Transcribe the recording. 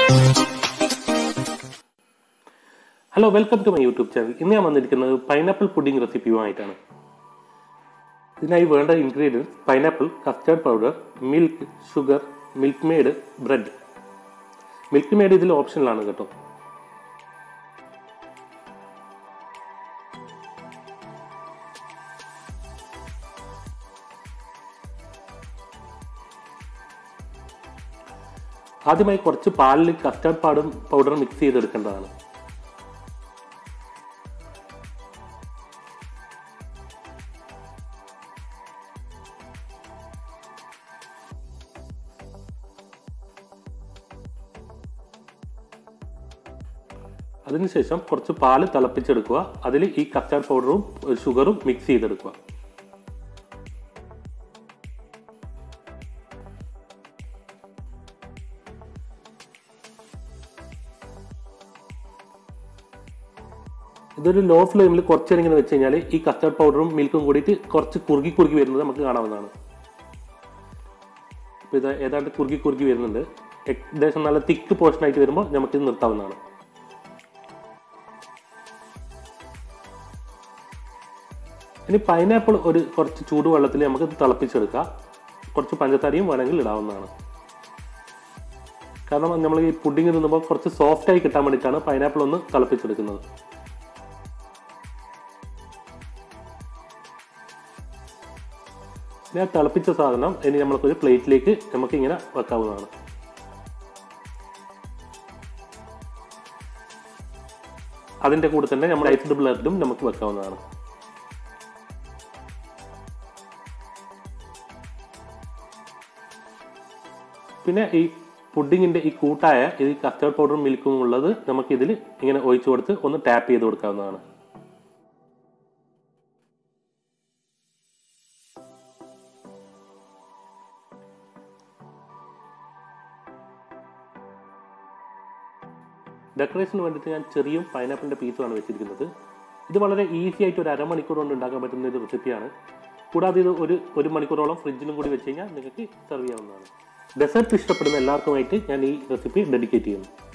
hello welcome to my YouTube channel ഇന്ന് ഞാൻ വന്നിരിക്കുന്നത് പൈനാപ്പിൾ പുഡിംഗ് റെസിപ്പിയുമായിട്ടാണ് ഇതിനായി വേണ്ട ingredients pineapple custard powder milk sugar milkmaid bread milkmaid ഇതിൽ ഓപ്ഷനിലാണ് കേട്ടോ ആദ്യമായി കുറച്ച് പാലിൽ കസ്റ്റർഡ് പൗഡർ പൗഡർ മിക്സ് ചെയ്തെടുക്കേണ്ടതാണ് അതിനുശേഷം കുറച്ച് പാല് തിളപ്പിച്ചെടുക്കുക അതിൽ ഈ കസ്റ്റാർഡ് പൗഡറും ഷുഗറും മിക്സ് ചെയ്തെടുക്കുക ഇതൊരു ലോ ഫ്ലെയിമിൽ കുറച്ച് നേരം ഇങ്ങനെ വെച്ച് കഴിഞ്ഞാൽ ഈ കസ്റ്റാർഡ് പൗഡറും മിൽക്കും കൂടിയിട്ട് കുറച്ച് കുറുകി കുറുകി വരുന്നത് നമുക്ക് കാണാവുന്നതാണ് അപ്പോൾ ഇത് ഏതാണ്ട് കുറുകി കുറുകി വരുന്നുണ്ട് ഏകദേശം നല്ല തിക്ക് പോർഷൻ ആയിട്ട് വരുമ്പോൾ നമുക്കിത് നിർത്താവുന്നതാണ് ഇനി പൈനാപ്പിൾ ഒരു കുറച്ച് ചൂടുവെള്ളത്തിൽ നമുക്ക് തിളപ്പിച്ചെടുക്കാം കുറച്ച് പഞ്ചസാരയും വേണമെങ്കിൽ ഇടാവുന്നതാണ് കാരണം നമ്മൾ ഈ പുഡിങ് തിന്നുമ്പോൾ കുറച്ച് സോഫ്റ്റ് ആയി കിട്ടാൻ വേണ്ടിയിട്ടാണ് പൈനാപ്പിൾ ഒന്ന് തിളപ്പിച്ചെടുക്കുന്നത് ഇനി ആ തിളപ്പിച്ച സാധനം ഇനി നമ്മൾക്കൊരു പ്ലേറ്റിലേക്ക് നമുക്ക് ഇങ്ങനെ വെക്കാവുന്നതാണ് അതിൻ്റെ കൂടെ തന്നെ നമ്മൾ ഐസ്ഡ് ബ്ലഡും നമുക്ക് വെക്കാവുന്നതാണ് പിന്നെ ഈ പുഡിങ്ങിൻ്റെ ഈ കൂട്ടായ ഈ കസ്റ്റർഡ് പൗഡറും മിൽക്കും ഉള്ളത് നമുക്കിതിൽ ഇങ്ങനെ ഒഴിച്ചു കൊടുത്ത് ഒന്ന് ടാപ്പ് ചെയ്ത് കൊടുക്കാവുന്നതാണ് ഡെക്കറേഷന് വേണ്ടിയിട്ട് ഞാൻ ചെറിയും പൈനാപ്പിളിൻ്റെ പീസുമാണ് വെച്ചിരിക്കുന്നത് ഇത് വളരെ ഈസി ആയിട്ട് ഒരു അരമണിക്കൂർ കൊണ്ട് ഉണ്ടാക്കാൻ പറ്റുന്ന ഒരു റെസിപ്പിയാണ് കൂടാതെ ഇത് ഒരു ഒരു മണിക്കൂറോളം ഫ്രിഡ്ജിലും കൂടി വെച്ച് കഴിഞ്ഞാൽ നിങ്ങൾക്ക് സെർവ് ചെയ്യാവുന്നതാണ് ഡെസേർട്ട് ഇഷ്ടപ്പെടുന്ന എല്ലാവർക്കുമായിട്ട് ഞാൻ ഈ റെസിപ്പി ഡെഡിക്കേറ്റ് ചെയ്യുന്നു